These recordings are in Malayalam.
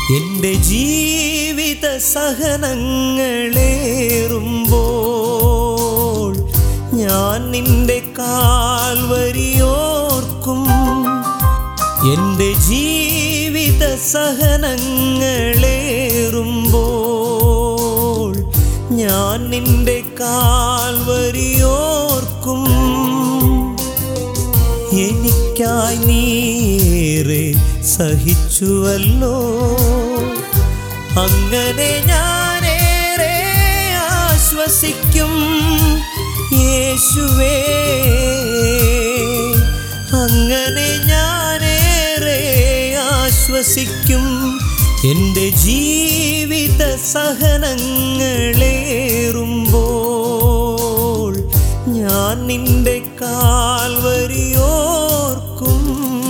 എൻ്റെ ജീവിത സഹനങ്ങളേറുമ്പോൾ ഞാൻ നിന്റെ കാൽവരിയോർക്കും എൻ്റെ ജീവിത സഹനങ്ങളേറുമ്പോൾ ഞാൻ നിന്റെ കാൽവരിയോർക്കും എനിക്കായി നീറെ സഹിച്ചുവല്ലോ അങ്ങനെ ഞാനേറെ ആശ്വസിക്കും യേശുവേ അങ്ങനെ ഞാനേറെ ആശ്വസിക്കും എൻ്റെ ജീവിത സഹനങ്ങളേറുമ്പോൾ ഞാൻ നിന്റെ കാൽവരിയോർക്കും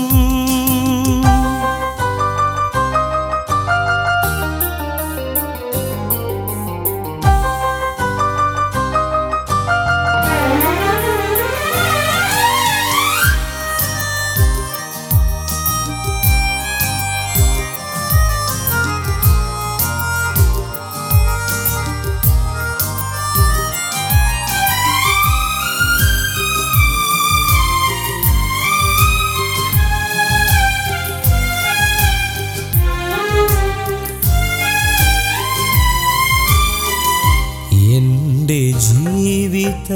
എൻ്റെ ജീവിത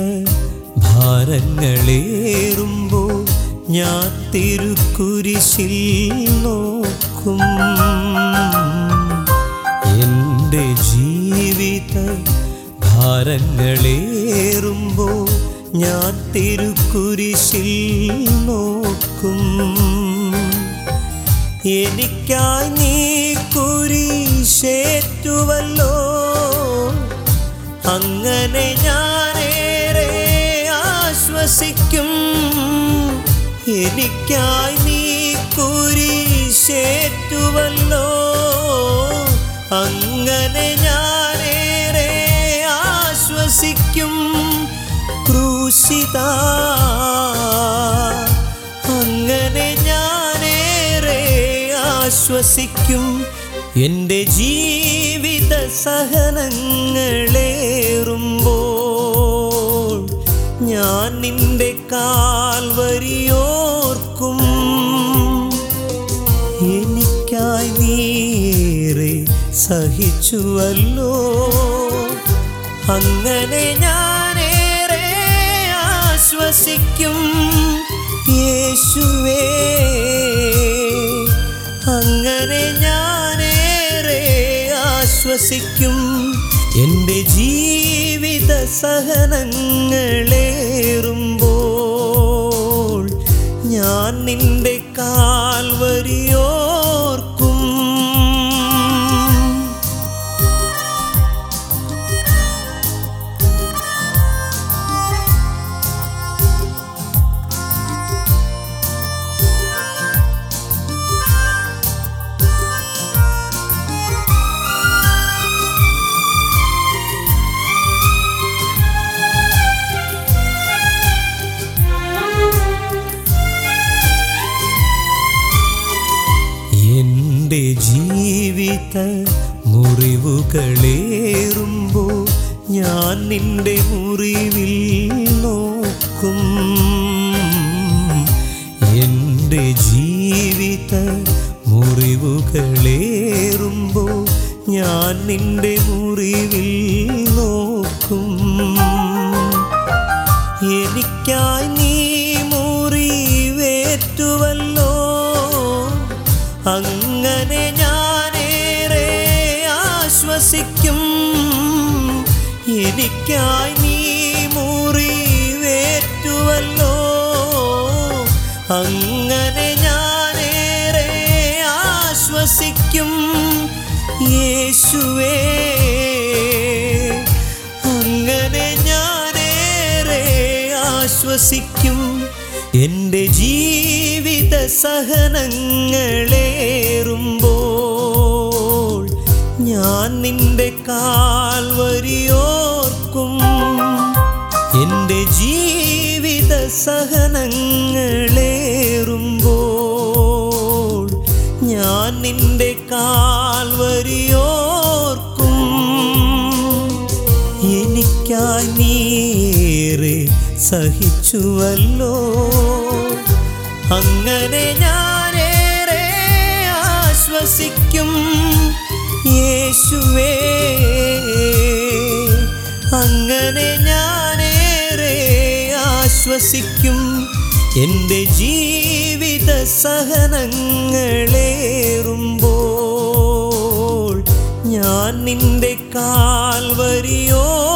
ഭാരങ്ങളേറുമ്പോൾ ഞാൻ തിരുക്കുരിശിൽ നോക്കും എൻ്റെ ജീവിത ഭാരങ്ങളേറുമ്പോൾ ഞാൻ തിരുക്കുരിശിൽ നോക്കും എനിക്കായി നീ കുരിശേറ്റുവല്ലോ അങ്ങനെ ഞാനേറെ ആശ്വസിക്കും എനിക്കായി നീ കുരിശേറ്റുവല്ലോ അങ്ങനെ ഞാനേറെ ആശ്വസിക്കും ക്രൂശിത അങ്ങനെ ഞാനേറെ ആശ്വസിക്കും എൻ്റെ ജീവിത സഹനങ്ങളേറുമ്പോൾ ഞാൻ നിന്റെ കാൽവരിയോർക്കും എനിക്കായി നീറെ സഹിച്ചുവല്ലോ അങ്ങനെ ഞാനേറെ ആശ്വസിക്കും യേശുവേ അങ്ങനെ ഞാനേറെ ആശ്വസിക്കും എൻ്റെ ജീവിത സഹനങ്ങളേറുമ്പോൾ ഞാൻ നിന്റെ കാൽവരിയോർക്കും എൻ്റെ ജീവിത മുറിവുകളേറുമ്പോൾ ഞാൻ നിന്റെ മുറിവിൽ നോക്കും എൻ്റെ ജീവിത മുറിവുകളേറുമ്പോൾ ഞാൻ നിന്റെ മുറിവിൽ നോക്കും എനിക്കായി നീ മുറിവേറ്റുവല്ലോ അങ്ങനെ ഞാനേറെ ആശ്വസിക്കും എനിക്കായി നീ മുറിവേറ്റുവല്ലോ അങ്ങനെ ഞാനേറെ ആശ്വസിക്കും യേശുവേ അങ്ങനെ ഞാനേറെ ആശ്വസിക്കും എൻ്റെ ജീവിത സഹനങ്ങളേറുമ്പോൾ ഞാൻ നിന്റെ കാൽവരിയോർക്കും എൻ്റെ ജീവിത സഹനങ്ങളേറുമ്പോൾ ഞാൻ ഞാൻ നിന്റെ കാൽവരിയോർക്കും എനിക്കായി നീറെ സഹിച്ചുവല്ലോ അങ്ങനെ ഞാനേറെ ആശ്വസിക്കും യേശുവേ അങ്ങനെ ഞാനേറെ ആശ്വസിക്കും എൻ്റെ ജീവിത സഹനങ്ങളേറുമ്പോൾ ഞാൻ നിന്റെ കാൽവരിയോ